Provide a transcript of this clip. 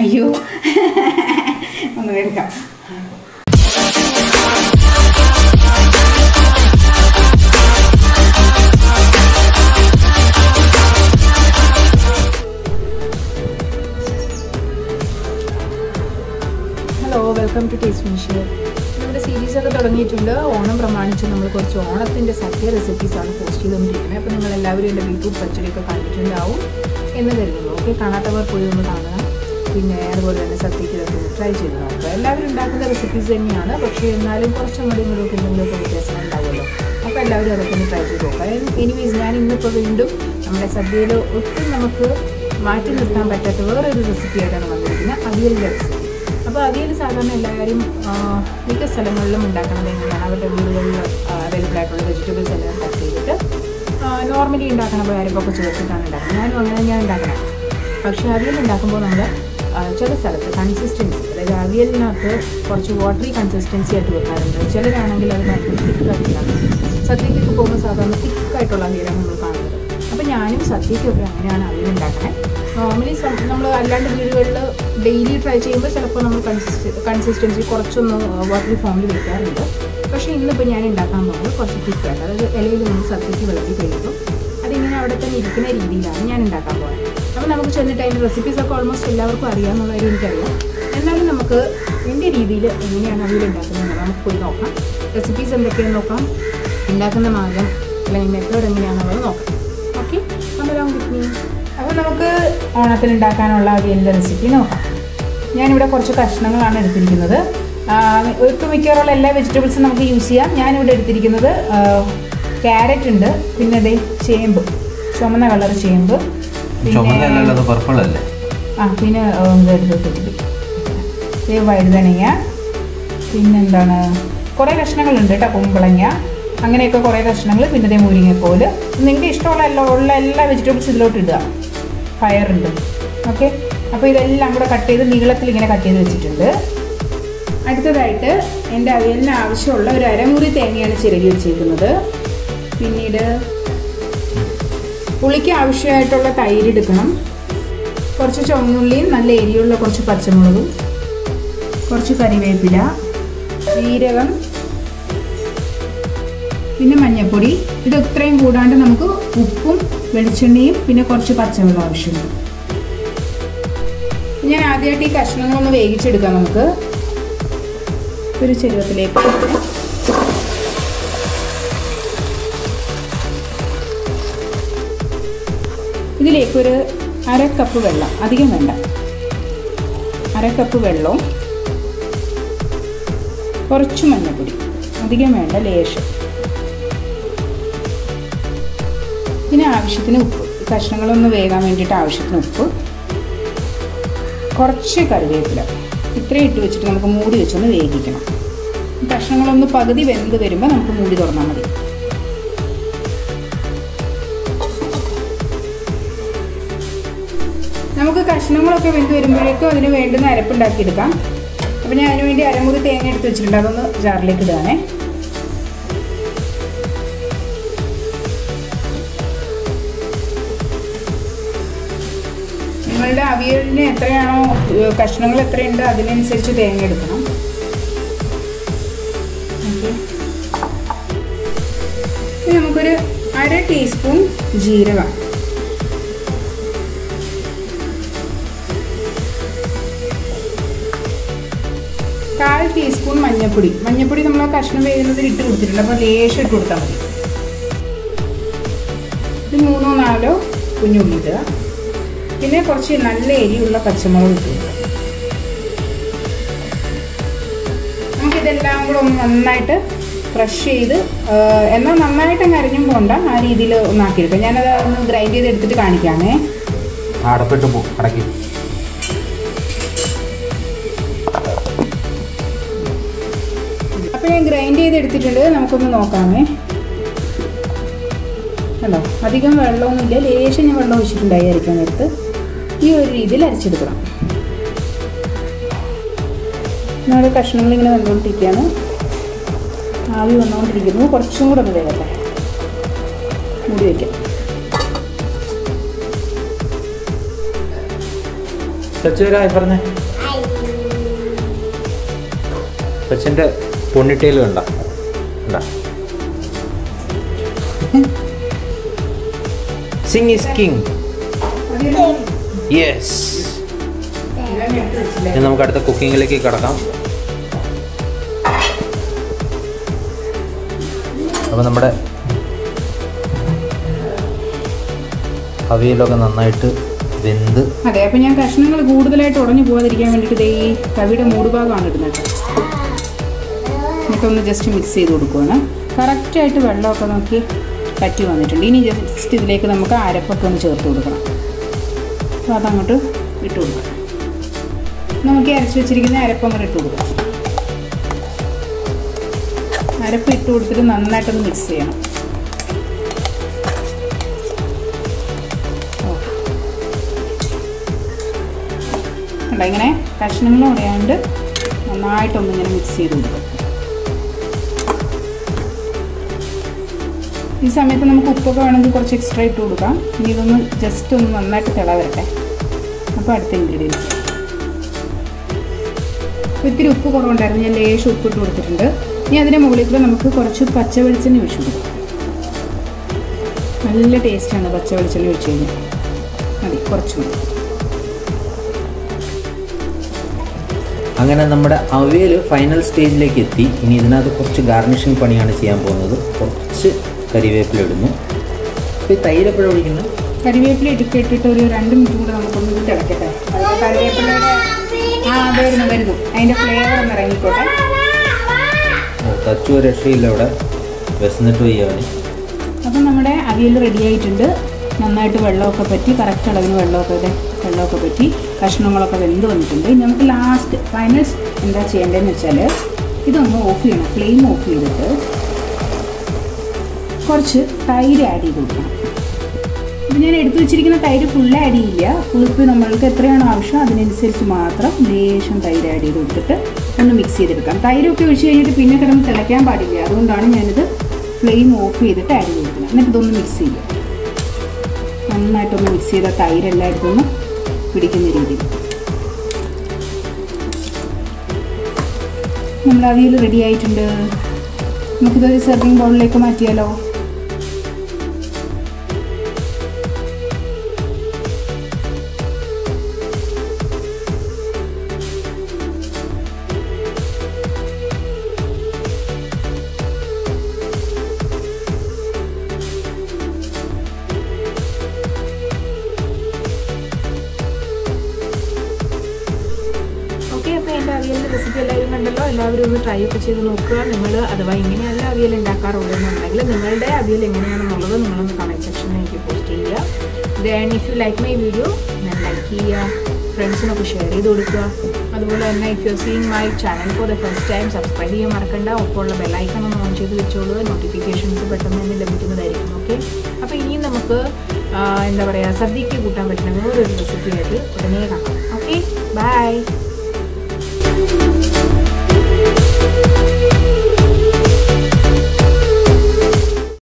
അയ്യോ ഒന്ന് എടുക്കാം ഹലോ വെൽക്കം ടു ടേസ്റ്റ് മിഷ്യർ നമ്മുടെ സീരീസ് ഒക്കെ തുടങ്ങിയിട്ടുണ്ട് ഓണം പ്രമാണിച്ച് നമ്മൾ കുറച്ച് ഓണത്തിൻ്റെ സദ്യ റെസിപ്പീസാണ് പോസ്റ്റ് ചെയ്തുകൊണ്ടിരിക്കുന്നത് അപ്പോൾ നിങ്ങൾ എല്ലാവരും എൻ്റെ ബീറ്റ്റൂട്ട് പച്ചടിയൊക്കെ കണ്ടിട്ടുണ്ടാവും എന്ന് കരുതുന്നു ഓക്കെ കാണാത്തവർ പോയി ഒന്ന് കാണുക പിന്നെ അതുപോലെ തന്നെ സദ്യക്ക് ഇതൊക്കെ ട്രൈ ചെയ്ത് നോക്കുക എല്ലാവരും ഉണ്ടാക്കുന്ന റെസിപ്പീസ് തന്നെയാണ് പക്ഷേ എന്നാലും കുറച്ചും കൂടി ഇങ്ങോട്ട് എന്തെങ്കിലുമൊക്കെ വ്യത്യാസം ഉണ്ടാവുമല്ലോ അപ്പോൾ എല്ലാവരും അതൊക്കെ ഒന്ന് ട്രൈ ചെയ്ത് നോക്കുക എനിവേസ് ഞാൻ ഇന്നിപ്പോൾ വീണ്ടും നമ്മുടെ സദ്യയിൽ ഒട്ടും നമുക്ക് മാറ്റി നിർത്താൻ പറ്റാത്ത വേറൊരു റെസിപ്പി ആയിട്ടാണ് വന്നിരിക്കുന്നത് അവിയലിൻ്റെ റെസിപ്പി അപ്പോൾ അവിയൽ സാധാരണ എല്ലാവരും ആ, മിക്ക സ്ഥലങ്ങളിലും ഉണ്ടാക്കുന്നത് എങ്ങനെയാണ് അവരുടെ വീടുകളിൽ അവൈലബിൾ ആയിട്ടുള്ള വെജിറ്റബിൾസ് എല്ലാം കട്ട് ചെയ്തിട്ട് നോർമലി ഉണ്ടാക്കണ പരിപ്പൊക്കെ ചേർത്തിട്ടാണ് ഉണ്ടാക്കുന്നത് ഞാനും അങ്ങനെ തന്നെയാണ് ഉണ്ടാക്കുന്നത് പക്ഷേ അവിയൽ ഉണ്ടാക്കുമ്പോൾ നമ്മൾ ചില സ്ഥലത്ത് കൺസിസ്റ്റൻസി അതായത് അവിയലിനകത്ത് കുറച്ച് വാട്ടറി കൺസിസ്റ്റൻസി ആയിട്ട് വെക്കാറുണ്ട് ചിലരാണെങ്കിൽ അത് ഭയങ്കര തിക്കായിട്ട് ഉണ്ടാക്കും സദ്യക്കൊക്കെ പോകുമ്പോൾ സാധാരണ തിക്കായിട്ടുള്ള അവിയലാണ് നമ്മൾ കാണുന്നത് അപ്പോൾ ഞാനും സദ്യക്കൊക്കെ അങ്ങനെയാണ് അവിയൽ ഉണ്ടാക്കണേ നോർമലി നമ്മൾ അല്ലാണ്ട് വീടുകളിൽ ഡെയിലി ട്രൈ ചെയ്യുമ്പോൾ ചിലപ്പോൾ നമ്മൾ കൺസിസ്റ്റ കൺസിസ്റ്റൻസി കുറച്ചൊന്ന് വാട്ടറി ഫോമിൽ വെക്കാറുണ്ട് പക്ഷേ ഇന്നിപ്പോൾ ഞാൻ ഉണ്ടാക്കാൻ പോകുന്നത് കുറച്ച് തിക്കായിട്ട് അതായത് ഇലയിൽ നമ്മൾ സദ്യക്ക് വിളക്കി കഴിയുമ്പോൾ അതിങ്ങനെ അവിടെ തന്നെ ഇരിക്കുന്ന രീതിയിലാണ് ഞാൻ ഉണ്ടാക്കാൻ പോകുന്നത് അപ്പോൾ നമുക്ക് ചെന്നിട്ട് അതിൻ്റെ റെസിപ്പീസൊക്കെ ഓൾമോസ്റ്റ് എല്ലാവർക്കും അറിയാമെന്നുള്ള കാര്യം എനിക്കറിയാം എന്നാലും നമുക്ക് എൻ്റെ രീതിയിൽ എങ്ങനെയാണ് അവിയൽ ഉണ്ടാക്കുന്നത് നമുക്ക് പോയി നോക്കാം റെസിപ്പീസ് എന്തൊക്കെയാണെന്ന് നോക്കാം ഉണ്ടാക്കുന്ന മാർഗം അല്ലെങ്കിൽ മെത്തേഡ് എങ്ങനെയാണെന്നുള്ളത് നോക്കാം ഓക്കെ അന്നേരം കിഡ്നി അപ്പോൾ നമുക്ക് ഓണത്തിന് ഉണ്ടാക്കാനുള്ള അവിയലിൻ്റെ റെസിപ്പി നോക്കാം ഞാനിവിടെ കുറച്ച് കഷ്ണങ്ങളാണ് എടുത്തിരിക്കുന്നത് ഒട്ടും മിക്കവാറുള്ള എല്ലാ വെജിറ്റബിൾസും നമുക്ക് യൂസ് ചെയ്യാം ഞാനിവിടെ എടുത്തിരിക്കുന്നത് ക്യാരറ്റ് ഉണ്ട് പിന്നെ അതേ ചേമ്പ് ചുമന്ന കളർ ചേമ്പ് ചുമന്നല്ലല്ലോ അത് പർപ്പിൾ അല്ലേ ആ പിന്നെ എടുത്തിട്ട് വഴുതനങ്ങ പിന്നെന്താണ് കുറേ കഷ്ണങ്ങളുണ്ട് കേട്ടോ കുമ്പളങ്ങ അങ്ങനെയൊക്കെ കുറേ കഷ്ണങ്ങൾ പിന്നെ ദേ മുരിങ്ങക്കോല് നിങ്ങൾക്ക് ഇഷ്ടമുള്ള എല്ലാ ഉള്ള എല്ലാ വെജിറ്റബിൾസ് ഇതിലോട്ട് ഇടുക പയറുണ്ട് ഓക്കെ അപ്പോൾ ഇതെല്ലാം കൂടെ കട്ട് ചെയ്ത് നീളത്തിൽ ഇങ്ങനെ കട്ട് ചെയ്ത് വെച്ചിട്ടുണ്ട് അടുത്തതായിട്ട് എൻ്റെ അവിയലിന് ആവശ്യമുള്ള ഒരു അരമുറി തേങ്ങയാണ് ചിരകി വെച്ചിരിക്കുന്നത് പിന്നീട് പുളിക്ക് ആവശ്യമായിട്ടുള്ള തൈര് എടുക്കണം കുറച്ച് ചുവന്നുള്ളിയും നല്ല എരിയുള്ള കുറച്ച് പച്ചമുളകും കുറച്ച് കറിവേപ്പില ജീരകം പിന്നെ മഞ്ഞൾപ്പൊടി ഇത് ഇത്രയും കൂടാണ്ട് നമുക്ക് ഉപ്പും വെളിച്ചെണ്ണയും പിന്നെ കുറച്ച് പച്ചവെള്ളം ആവശ്യമുണ്ട് ഞാൻ ആദ്യമായിട്ട് ഈ കഷ്ണങ്ങളൊന്ന് വേവിച്ചെടുക്കാം നമുക്ക് ഒരു ചെരുവത്തിലേക്ക് ഇട്ട് ഇതിലേക്ക് ഒരു അര കപ്പ് വെള്ളം അധികം വേണ്ട അര കപ്പ് വെള്ളവും കുറച്ച് മഞ്ഞൾപ്പൊടി അധികം വേണ്ട ലേശം പിന്നെ ആവശ്യത്തിന് ഉപ്പ് ഈ കഷ്ണങ്ങളൊന്ന് വേകാൻ വേണ്ടിയിട്ട് ആവശ്യത്തിന് ഉപ്പ് കുറച്ച് കറിവേപ്പില ഇത്രയും ഇട്ട് വെച്ചിട്ട് നമുക്ക് മൂടി വെച്ചൊന്ന് വേവിക്കണം ഈ കഷ്ണങ്ങളൊന്ന് പകുതി വെന്ത് വരുമ്പോൾ നമുക്ക് മൂടി തുറന്നാൽ മതി നമുക്ക് കഷ്ണങ്ങളൊക്കെ വെന്ത് വരുമ്പോഴേക്കും അതിന് വേണ്ടുന്ന അരപ്പുണ്ടാക്കിയെടുക്കാം അപ്പോൾ ഞാൻ അതിന് വേണ്ടി അരമുറി തേങ്ങ എടുത്ത് വെച്ചിട്ടുണ്ട് അതൊന്ന് ജാറിലേക്ക് ഇടുകയാണേ നിങ്ങളുടെ അവിയലിന് എത്രയാണോ ഏഹ് കഷ്ണങ്ങൾ എത്രയുണ്ട് അതിനനുസരിച്ച് തേങ്ങ എടുക്കണം ഓക്കെ ഇനി നമുക്കൊരു അര ടീസ്പൂൺ ജീരകം കാൽ ടീസ്പൂൺ മഞ്ഞൾപ്പൊടി മഞ്ഞൾപ്പൊടി നമ്മൾ ആ കഷ്ണം വേകുന്നതിൽ ഇട്ട് കൊടുത്തിട്ടുണ്ട് അപ്പോൾ ലേശം ഇട്ട് കൊടുത്താൽ മതി ഇത് മൂന്നോ നാലോ കുഞ്ഞുള്ളി ഇടുക പിന്നെ കുറച്ച് നല്ല എരിയുള്ള പച്ചമുളക് ഇട്ട് കൊടുക്കുക നമുക്കിതെല്ലാം കൂടെ ഒന്ന് നന്നായിട്ട് ക്രഷ് ചെയ്ത് ആ, എന്നാൽ നന്നായിട്ട് അങ്ങ് അരിഞ്ഞും പോണ്ട ആ രീതിയിൽ ഒന്നാക്കിയെടുക്കാം ഞാനത് ഒന്ന് ഗ്രൈൻഡ് ചെയ്ത് എടുത്തിട്ട് കാണിക്കാമേ അടപ്പിട്ട് പോ അടക്കി അപ്പോൾ ഞാൻ ഗ്രൈൻഡ് ചെയ്ത് എടുത്തിട്ടുണ്ട് നമുക്കൊന്ന് നോക്കാമേ കണ്ടോ അധികം വെള്ളമൊന്നുമില്ല ലേശം ഞാൻ വെള്ളം ഒഴിച്ചിട്ടുണ്ടായി അരിക്കാൻ നേരത്ത് ഈ ഒരു രീതിയിൽ അരച്ചെടുക്കണം നമ്മുടെ കഷ്ണങ്ങൾ ഇങ്ങനെ വന്നുകൊണ്ടിരിക്കുകയാണ് ആവി വന്നുകൊണ്ടിരിക്കുന്നു കുറച്ചും കൂടെ ഒന്ന് വേഗത്തെ മൂടി വയ്ക്കാം സച്ചു ഒരു ഹായ് പറഞ്ഞേ സച്ചിൻ്റെ പൊണ്ണിട്ടയിൽ കണ്ട കണ്ട സിംഗ് ഇസ് കിങ് യെസ് ഇനി നമുക്ക് അടുത്ത കുക്കിങ്ങിലേക്ക് കിടക്കാം അപ്പോൾ നമ്മുടെ അവിയലൊക്കെ നന്നായിട്ട് വെന്ത് അതെ അപ്പം ഞാൻ കഷ്ണങ്ങൾ കൂടുതലായിട്ട് ഉടഞ്ഞു പോകാതിരിക്കാൻ വേണ്ടിയിട്ട് ദേ ഈ കവിയുടെ മൂടുഭാഗമാണ് ഇടുന്നത് കേട്ടോ എന്നിട്ടൊന്ന് ജസ്റ്റ് മിക്സ് ചെയ്ത് കൊടുക്കുവാണ് കറക്റ്റായിട്ട് വെള്ളമൊക്കെ നോക്കി പറ്റി വന്നിട്ടുണ്ട് ഇനി ജസ്റ്റ് ഇതിലേക്ക് നമുക്ക് അരപ്പൊക്കെ ഒന്ന് ചേർത്ത് കൊടുക്കണം അപ്പോൾ അതങ്ങോട്ട് ഇട്ട് കൊടുക്കാം നമുക്ക് ഈ അരച്ച് വെച്ചിരിക്കുന്ന അരപ്പ് അങ്ങോട്ട് ഇട്ട് കൊടുക്കാം അരപ്പ് ഇട്ട് കൊടുത്തിട്ട് നന്നായിട്ടൊന്ന് മിക്സ് ചെയ്യണം കണ്ടോ ഇങ്ങനെ കഷ്ണങ്ങൾ ഉടയാണ്ട് നന്നായിട്ടൊന്ന് ഇങ്ങനെ മിക്സ് ചെയ്ത് കൊടുക്കും ഈ സമയത്ത് നമുക്ക് ഉപ്പൊക്കെ വേണമെങ്കിൽ കുറച്ച് എക്സ്ട്രാ ഇട്ട് കൊടുക്കാം ഇനി ഇതൊന്ന് ജസ്റ്റ് ഒന്ന് നന്നായിട്ട് തിള വരട്ടെ അപ്പോൾ അടുത്ത ഇൻഗ്രീഡിയൻസ് ഇത്തിരി ഉപ്പ് കുറവുണ്ടായിരുന്നു ഞാൻ ലേശം ഉപ്പ് ഇട്ട് കൊടുത്തിട്ടുണ്ട് ഇനി അതിൻ്റെ മുകളിൽ കൂടെ നമുക്ക് കുറച്ച് പച്ച വെളിച്ചെണ്ണ ഒഴിച്ചു കൊടുക്കാം നല്ല ടേസ്റ്റാണ് പച്ച വെളിച്ചെണ്ണ ഒഴിച്ച് കഴിഞ്ഞാൽ മതി കുറച്ച് മതി അങ്ങനെ നമ്മുടെ അവിയൽ ഫൈനൽ സ്റ്റേജിലേക്ക് എത്തി ഇനി ഇതിനകത്ത് കുറച്ച് ഗാർണിഷിങ് പണിയാണ് ചെയ്യാൻ പോകുന്നത് കുറച്ച് കരിവേപ്പില ഇടുന്നു അപ്പോൾ ഈ തൈര് എപ്പോഴും ഒഴിക്കുന്നത് കരിവേപ്പില ഇട്ടിട്ട് ഇട്ടിട്ട് ഒരു രണ്ട് മിനിറ്റ് കൂടെ നമുക്കൊന്ന് ഇത് തിളക്കട്ടെ അതിൻ്റെ കറിവേപ്പിലയുടെ ആ വരുന്നു വരുന്നു അതിൻ്റെ ഫ്ലേവർ ഒന്ന് ഇറങ്ങിക്കോട്ടെ തച്ചു രക്ഷയില്ല ഇവിടെ വിശന്നിട്ട് പോയി അവന് അപ്പം നമ്മുടെ അവിയൽ റെഡി ആയിട്ടുണ്ട് നന്നായിട്ട് വെള്ളമൊക്കെ പറ്റി കറക്റ്റ് അളവിന് വെള്ളമൊക്കെ ഇതെ വെള്ളമൊക്കെ പറ്റി കഷ്ണങ്ങളൊക്കെ വെന്ത് വന്നിട്ടുണ്ട് ഇനി നമുക്ക് ലാസ്റ്റ് ഫൈനൽ എന്താ ചെയ്യേണ്ടതെന്ന് വെച്ചാൽ ഇതൊന്ന് ഓഫ് ചെയ്യണം ഫ്ലെയിം ഓഫ് ചെയ്തിട്ട് കുറച്ച് തൈര് ആഡ് ചെയ്ത് കൊടുക്കണം ഇപ്പം ഞാൻ എടുത്തു വെച്ചിരിക്കുന്ന തൈര് ഫുള്ള് ആഡ് ചെയ്യില്ല പുളിപ്പ് നമ്മൾക്ക് എത്രയാണോ ആവശ്യം അതിനനുസരിച്ച് മാത്രം ലേശം തൈര് ആഡ് ചെയ്ത് കൊടുത്തിട്ട് ഒന്ന് മിക്സ് ചെയ്തെടുക്കാം തൈരൊക്കെ ഒഴിച്ച് കഴിഞ്ഞിട്ട് പിന്നെ കിടന്ന് തിളയ്ക്കാൻ പാടില്ല അതുകൊണ്ടാണ് ഞാനിത് ഫ്ലെയിം ഓഫ് ചെയ്തിട്ട് ആഡ് ചെയ്ത് കൊടുക്കുന്നത് എന്നിട്ട് ഇതൊന്ന് മിക്സ് ചെയ്യുക നന്നായിട്ടൊന്ന് മിക്സ് ചെയ്ത തൈര് എല്ലായിടത്തും ഒന്ന് പിടിക്കുന്ന രീതിയിൽ നമ്മുടെ അവിയൽ റെഡി ആയിട്ടുണ്ട് നമുക്കിതൊരു സെർവിങ് ബൗളിലേക്ക് മാറ്റിയാലോ ഓക്കെ അപ്പോൾ എൻ്റെ അവിയലിൻ്റെ റെസിപ്പി എല്ലാവരും കണ്ടല്ലോ എല്ലാവരും ഒന്ന് ട്രൈ ഒക്കെ ചെയ്ത് നോക്കുക നിങ്ങൾ അഥവാ ഇങ്ങനെയല്ല അവിയൽ ഉണ്ടാക്കാറുള്ളൂ എന്നുണ്ടെങ്കിൽ നിങ്ങളുടെ അവിയൽ എങ്ങനെയാണെന്നുള്ളത് നിങ്ങളൊന്ന് കമൻറ്റ് സെക്ഷനിൽ എനിക്ക് പോസ്റ്റ് ചെയ്യുക then if you like my video ഞാൻ ലൈക്ക് ചെയ്യുക ഫ്രണ്ട്സിനൊക്കെ ഷെയർ ചെയ്ത് കൊടുക്കുക അതുപോലെ തന്നെ if you seeing my channel for the first time subscribe ചെയ്യാൻ മറക്കണ്ട ഒപ്പമുള്ള ബെല്ലൈക്കൺ ഒന്ന് ഓൺ ചെയ്ത് വെച്ചോളൂ നോട്ടിഫിക്കേഷൻസ് പെട്ടെന്ന് തന്നെ ലഭിക്കുന്നതായിരിക്കും ഓക്കെ അപ്പോൾ ഇനിയും നമുക്ക് ആ, എന്താ പറയുക സദ്യക്ക് കൂട്ടാൻ പറ്റുന്ന വേറൊരു റെസിപ്പി ആയിട്ട് ഉടനെ കാണാം ഓക്കെ ബൈ